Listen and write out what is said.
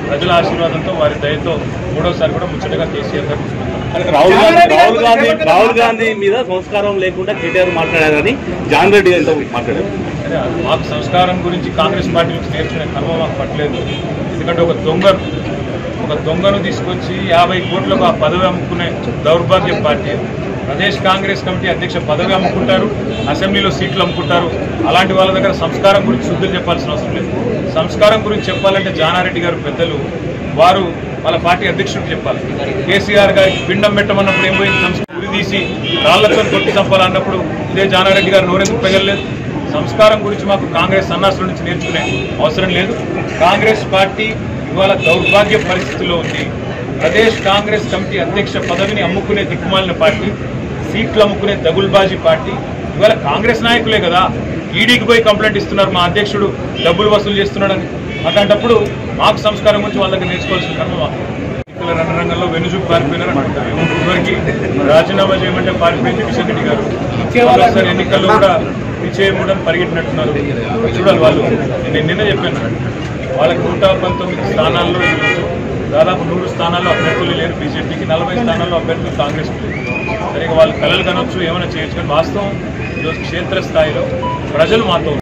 ప్రజల ఆశీర్వాదంతో వారి దయతో మూడోసారి కూడా ముచ్చటగా కేసీఆర్ గారు చూసుకుంటారు. రాహుల్ గాంధీ రాహుల్ గాంధీ రాహుల్ గాంధీ మీద సంస్కారం లేకుండా కేటీఆర్ మాట్లాడారని జాన్ రెడ్డి గారితో మాట్లాడారు అదే మాకు సంస్కారం గురించి కాంగ్రెస్ పార్టీ నుంచి నేర్చుకునే కర్మ మాకు పట్టలేదు ఎందుకంటే ఒక దొంగను ఒక దొంగను తీసుకొచ్చి యాభై కోట్లకు ఆ పదవి అమ్ముకునే దౌర్భాగ్య పార్టీ ప్రదేశ్ కాంగ్రెస్ కమిటీ అధ్యక్ష పదవి అమ్ముకుంటారు అసెంబ్లీలో సీట్లు అమ్ముకుంటారు అలాంటి వాళ్ళ దగ్గర సంస్కారం గురించి శుద్ధులు చెప్పాల్సిన అవసరం లేదు సంస్కారం గురించి చెప్పాలంటే జానారెడ్డి గారు పెద్దలు వారు వాళ్ళ పార్టీ అధ్యక్షుడికి చెప్పాలి కేసీఆర్ గారికి పిండం పెట్టమన్నప్పుడు ఏం పోయింది సంస్కృతి ఉరి తీసి రాళ్లతో కొట్టి చంపాలన్నప్పుడు ఇదే జానారెడ్డి గారు నోరెందుకు పెగలలేదు సంస్కారం గురించి మాకు కాంగ్రెస్ సన్నాసుల నుంచి నేర్చుకునే అవసరం లేదు కాంగ్రెస్ పార్టీ ఇవాళ దౌర్భాగ్య పరిస్థితిలో ఉంది ప్రదేశ్ కాంగ్రెస్ కమిటీ అధ్యక్ష పదవిని అమ్ముకునే దిక్కుమాలిన పార్టీ సీట్లు అమ్ముకునే దగుల్బాజీ పార్టీ ఇవాళ కాంగ్రెస్ నాయకులే కదా ఈడీకి పోయి కంప్లైంట్ ఇస్తున్నారు మా అధ్యక్షుడు డబ్బులు వసూలు చేస్తున్నాడని అట్లాంటప్పుడు మాకు సంస్కారం గురించి వాళ్ళ దగ్గర నేర్చుకోవాల్సిన కర్మ మాకు ఎన్నికల రణరంగంలో వెనుజుకు పారిపోయినారు అనుకుంటారు ఇవరికి రాజీనామా చేయమంటే పారిపోయింది కిషన్ రెడ్డి గారు ఒకసారి ఎన్నికల్లో కూడా విజయముడని పరిగెట్టినట్టున్నారు చూడాలి వాళ్ళు నేను నిన్న చెప్పాను వాళ్ళకి నూట పంతొమ్మిది స్థానాల్లో ఈరోజు దాదాపు నూరు స్థానాల్లో అభ్యర్థులు లేరు బీజేపీకి నలభై స్థానాల్లో అభ్యర్థులు కాంగ్రెస్ సరిగా వాళ్ళు కలలు కనొచ్చు ఏమైనా చేయొచ్చు కానీ వాస్తవం ఈరోజు క్షేత్రస్థాయిలో ప్రజలు మాతో ఉన్నారు.